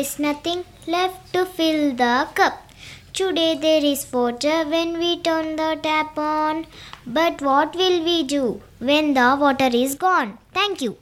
There's nothing left to fill the cup. Today there is water when we turn the tap on. But what will we do when the water is gone? Thank you.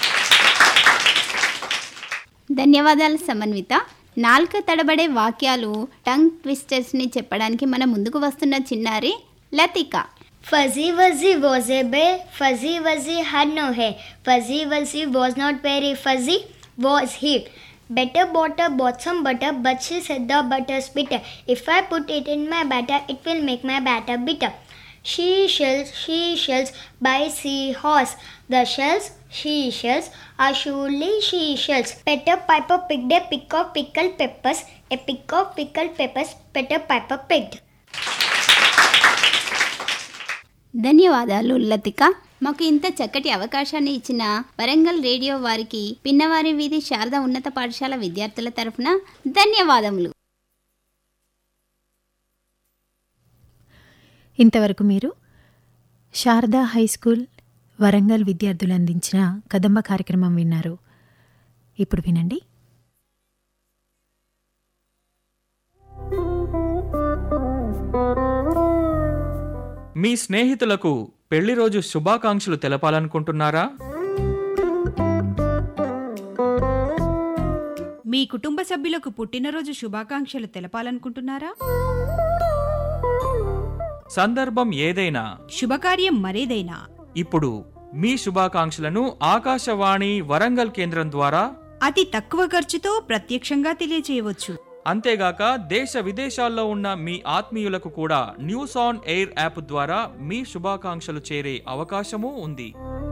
ధన్యవాదాలు సమన్విత నాలుక తడబడే వాక్యాలు tongue ట్విస్టర్స్ని చెప్పడానికి మన ముందుకు వస్తున్న చిన్నారి Latika Fuzzy Wuzzy was a bear. Fuzzy Wuzzy had no hair. Fuzzy Wuzzy was not very fuzzy, was he? Better bought a bought some butter, but she said the butter's bitter. If I put it in my batter, it will make my batter bitter. She shells, she shells by seahorse. The shells, she shells, are surely she shells. Peter Piper picked a pick of pickled peppers. A pick of pickled peppers, Peter Piper picked. ధన్యవాదాలు లతిక మాకు ఇంత చక్కటి అవకాశాన్ని ఇచ్చిన Warangal radio వారికి పిన్నవారి వీధి శారద ఉన్నత పాఠశాల విద్యార్థుల తరఫున ధన్యవాదములు ఇంతవరకు మీరు శారదా హై స్కూల్ వరంగల్ విద్యార్థులు అందించిన కదంబ కార్యక్రమం విన్నారు ఇప్పుడు వినండి మీ స్నేహితులకు పెళ్లి రోజు శుభాకాంక్షలు తెలపాలనుకుంటున్నారా మీ కుటుంబ సభ్యులకు పుట్టినరోజు శుభాకాంక్షలు తెలపాలనుకుంటున్నారా సందర్భం ఏదైనా శుభకార్యం మరేదైనా ఇప్పుడు మీ శుభాకాంక్షలను ఆకాశవాణి వరంగల్ కేంద్రం ద్వారా అతి తక్కువ ఖర్చుతో ప్రత్యక్షంగా తెలియజేయవచ్చు అంతేగాక దేశ విదేశాల్లో ఉన్న మీ ఆత్మీయులకు కూడా న్యూస్ ఆన్ ఎయిర్ యాప్ ద్వారా మీ శుభాకాంక్షలు చేరే అవకాశమూ ఉంది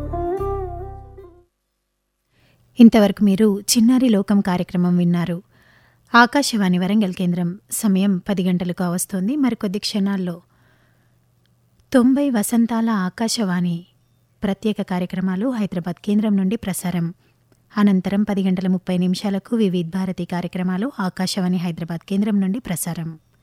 ఇంతవరకు మీరు చిన్నారి లోకం కార్యక్రమం విన్నారు ఆకాశవాణి వరంగల్ కేంద్రం సమయం పది గంటలకు వస్తోంది మరికొద్ది క్షణాల్లో తొంభై వసంతాల ఆకాశవాణి ప్రత్యేక కార్యక్రమాలు హైదరాబాద్ కేంద్రం నుండి ప్రసారం అనంతరం పది గంటల ముప్పై నిమిషాలకు వివిధ భారతి కార్యక్రమాలు ఆకాశవాణి హైదరాబాద్ కేంద్రం నుండి ప్రసారం